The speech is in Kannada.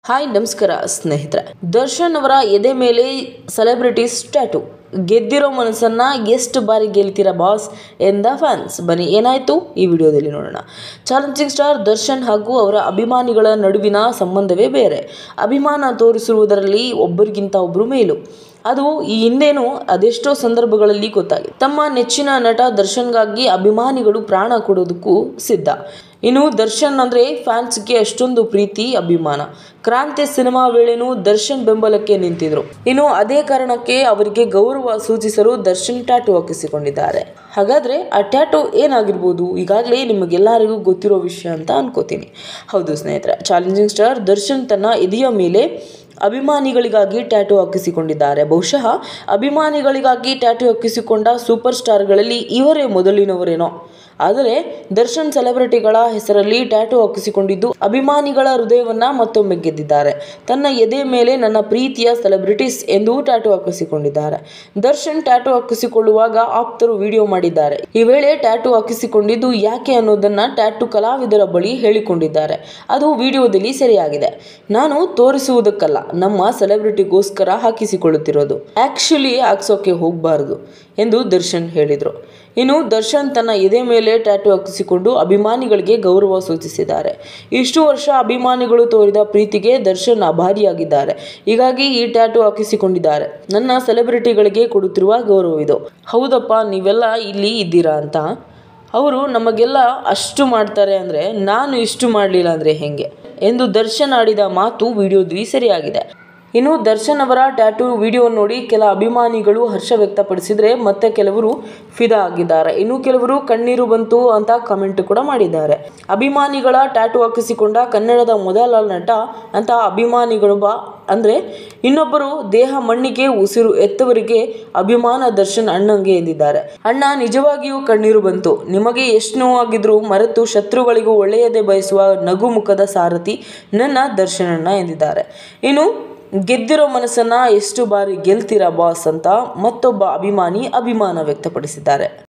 ಹಾಯ್ ನಮಸ್ಕಾರ ಸ್ನೇಹಿತರೆ ದರ್ಶನ್ ಅವರ ಎದೆ ಮೇಲೆ ಸೆಲೆಬ್ರಿಟೀಸ್ ಟ್ಯಾಟು ಗೆದ್ದಿರೋ ಮನಸ್ಸನ್ನ ಎಷ್ಟು ಬಾರಿ ಗೆಲ್ತೀರಾ ಬಾಸ್ ಎಂದ ಫ್ಯಾನ್ಸ್ ಬನ್ನಿ ಏನಾಯ್ತು ಈ ವಿಡಿಯೋದಲ್ಲಿ ನೋಡೋಣ ಚಾಲೆಂಜಿಂಗ್ ಸ್ಟಾರ್ ದರ್ಶನ್ ಹಾಗೂ ಅವರ ಅಭಿಮಾನಿಗಳ ನಡುವಿನ ಸಂಬಂಧವೇ ಬೇರೆ ಅಭಿಮಾನ ತೋರಿಸುವುದರಲ್ಲಿ ಒಬ್ಬರಿಗಿಂತ ಒಬ್ಬರು ಮೇಲು ಅದು ಈ ಹಿಂದೇನು ಅದೆಷ್ಟೋ ಸಂದರ್ಭಗಳಲ್ಲಿ ಗೊತ್ತಾಗಿದೆ ತಮ್ಮ ನೆಚ್ಚಿನ ನಟ ದರ್ಶನ್ಗಾಗಿ ಅಭಿಮಾನಿಗಳು ಪ್ರಾಣ ಕೊಡೋದಕ್ಕೂ ಸಿದ್ಧ ಇನ್ನು ದರ್ಶನ್ ಅಂದರೆ ಫ್ಯಾನ್ಸ್ಗೆ ಅಷ್ಟೊಂದು ಪ್ರೀತಿ ಅಭಿಮಾನ ಕ್ರಾಂತಿ ಸಿನಿಮಾ ವೇಳೆನೂ ದರ್ಶನ್ ಬೆಂಬಲಕ್ಕೆ ನಿಂತಿದ್ರು ಇನ್ನು ಅದೇ ಕಾರಣಕ್ಕೆ ಅವರಿಗೆ ಗೌರವ ಸೂಚಿಸಲು ದರ್ಶನ್ ಟ್ಯಾಟು ಹಾಕಿಸಿಕೊಂಡಿದ್ದಾರೆ ಹಾಗಾದ್ರೆ ಆ ಟ್ಯಾಟು ಏನಾಗಿರ್ಬೋದು ಈಗಾಗಲೇ ನಿಮಗೆಲ್ಲರಿಗೂ ಗೊತ್ತಿರೋ ವಿಷಯ ಅಂತ ಅನ್ಕೋತೀನಿ ಹೌದು ಸ್ನೇಹಿತರೆ ಚಾಲೆಂಜಿಂಗ್ ಸ್ಟಾರ್ ದರ್ಶನ್ ತನ್ನ ಎದೆಯ ಮೇಲೆ ಅಭಿಮಾನಿಗಳಿಗಾಗಿ ಟ್ಯಾಟು ಹಾಕಿಸಿಕೊಂಡಿದ್ದಾರೆ ಬಹುಶಃ ಅಭಿಮಾನಿಗಳಿಗಾಗಿ ಟ್ಯಾಟು ಹಾಕಿಸಿಕೊಂಡ ಸೂಪರ್ ಸ್ಟಾರ್ಗಳಲ್ಲಿ ಇವರೇ ಮೊದಲಿನವರೇನೋ ಆದರೆ ದರ್ಶನ್ ಸೆಲೆಬ್ರಿಟಿಗಳ ಹೆಸರಲ್ಲಿ ಟ್ಯಾಟು ಹಾಕಿಸಿಕೊಂಡಿದ್ದು ಅಭಿಮಾನಿಗಳ ಹೃದಯವನ್ನ ಮತ್ತೊಮ್ಮೆ ಗೆದ್ದಿದ್ದಾರೆ ತನ್ನ ಎದೆ ಮೇಲೆ ನನ್ನ ಪ್ರೀತಿಯ ಸೆಲೆಬ್ರಿಟೀಸ್ ಎಂದು ಟ್ಯಾಟು ಹಾಕಿಸಿಕೊಂಡಿದ್ದಾರೆ ದರ್ಶನ್ ಟ್ಯಾಟು ಹಾಕಿಸಿಕೊಳ್ಳುವಾಗ ಆಪ್ತರು ವಿಡಿಯೋ ಮಾಡಿದ್ದಾರೆ ಈ ವೇಳೆ ಟ್ಯಾಟು ಹಾಕಿಸಿಕೊಂಡಿದ್ದು ಯಾಕೆ ಅನ್ನೋದನ್ನ ಟ್ಯಾಟು ಕಲಾವಿದರ ಬಳಿ ಹೇಳಿಕೊಂಡಿದ್ದಾರೆ ಅದು ವಿಡಿಯೋದಲ್ಲಿ ಸೆರೆಯಾಗಿದೆ ನಾನು ತೋರಿಸುವುದಕ್ಕಲ್ಲ ನಮ್ಮ ಸೆಲೆಬ್ರಿಟಿಗೋಸ್ಕರ ಹಾಕಿಸಿಕೊಳ್ಳುತ್ತಿರೋದು ಆಕ್ಚುಲಿ ಹಾಕ್ಸೋಕೆ ಹೋಗಬಾರದು ಎಂದು ದರ್ಶನ್ ಹೇಳಿದರು ಇನ್ನು ದರ್ಶನ್ ತನ್ನ ಎದೆ ಮೇಲೆ ಟ್ಯಾಟು ಹಾಕಿಸಿಕೊಂಡು ಅಭಿಮಾನಿಗಳಿಗೆ ಗೌರವ ಸೂಚಿಸಿದ್ದಾರೆ ಇಷ್ಟು ವರ್ಷ ಅಭಿಮಾನಿಗಳು ತೋರಿದ ಪ್ರೀತಿಗೆ ದರ್ಶನ್ ಆಭಾರಿಯಾಗಿದ್ದಾರೆ ಹೀಗಾಗಿ ಈ ಟ್ಯಾಟು ಹಾಕಿಸಿಕೊಂಡಿದ್ದಾರೆ ನನ್ನ ಸೆಲೆಬ್ರಿಟಿಗಳಿಗೆ ಕೊಡುತ್ತಿರುವ ಗೌರವವಿದು ಹೌದಪ್ಪ ನೀವೆಲ್ಲ ಇಲ್ಲಿ ಇದ್ದೀರಾ ಅಂತ ಅವರು ನಮಗೆಲ್ಲ ಅಷ್ಟು ಮಾಡ್ತಾರೆ ಅಂದರೆ ನಾನು ಇಷ್ಟು ಮಾಡಲಿಲ್ಲ ಅಂದರೆ ಹೆಂಗೆ ಎಂದು ದರ್ಶನ್ ಆಡಿದ ಮಾತು ವಿಡಿಯೋದಲ್ಲಿ ಸರಿಯಾಗಿದೆ ಇನ್ನು ದರ್ಶನ್ ಅವರ ಟ್ಯಾಟೂ ವಿಡಿಯೋ ನೋಡಿ ಕೆಲ ಅಭಿಮಾನಿಗಳು ಹರ್ಷ ವ್ಯಕ್ತಪಡಿಸಿದರೆ ಮತ್ತೆ ಕೆಲವರು ಫಿದಾ ಆಗಿದ್ದಾರೆ ಇನ್ನು ಕೆಲವರು ಕಣ್ಣೀರು ಬಂತು ಅಂತ ಕಮೆಂಟ್ ಕೂಡ ಮಾಡಿದ್ದಾರೆ ಅಭಿಮಾನಿಗಳ ಟ್ಯಾಟೂ ಹಾಕಿಸಿಕೊಂಡ ಕನ್ನಡದ ಮೊದಲ ನಟ ಅಂತ ಅಭಿಮಾನಿಗಳು ಅಂದರೆ ಇನ್ನೊಬ್ಬರು ದೇಹ ಮಣ್ಣಿಗೆ ಉಸಿರು ಎತ್ತವರಿಗೆ ಅಭಿಮಾನ ದರ್ಶನ್ ಅಣ್ಣಂಗೆ ಎಂದಿದ್ದಾರೆ ಅಣ್ಣ ನಿಜವಾಗಿಯೂ ಕಣ್ಣೀರು ಬಂತು ನಿಮಗೆ ಎಷ್ಟು ನೋವಾಗಿದ್ರೂ ಮರೆತು ಶತ್ರುಗಳಿಗೂ ಒಳ್ಳೆಯದೇ ಬಯಸುವ ನಗು ಮುಖದ ಸಾರಥಿ ನನ್ನ ದರ್ಶನಣ್ಣ ಎಂದಿದ್ದಾರೆ ಇನ್ನು ಗೆದ್ದಿರೋ ಮನಸ್ಸನ್ನ ಎಷ್ಟು ಬಾರಿ ಗೆಲ್ತೀರಾ ಬಾಸ್ ಅಂತ ಮತ್ತೊಬ್ಬ ಅಭಿಮಾನಿ ಅಭಿಮಾನ ವ್ಯಕ್ತಪಡಿಸಿದ್ದಾರೆ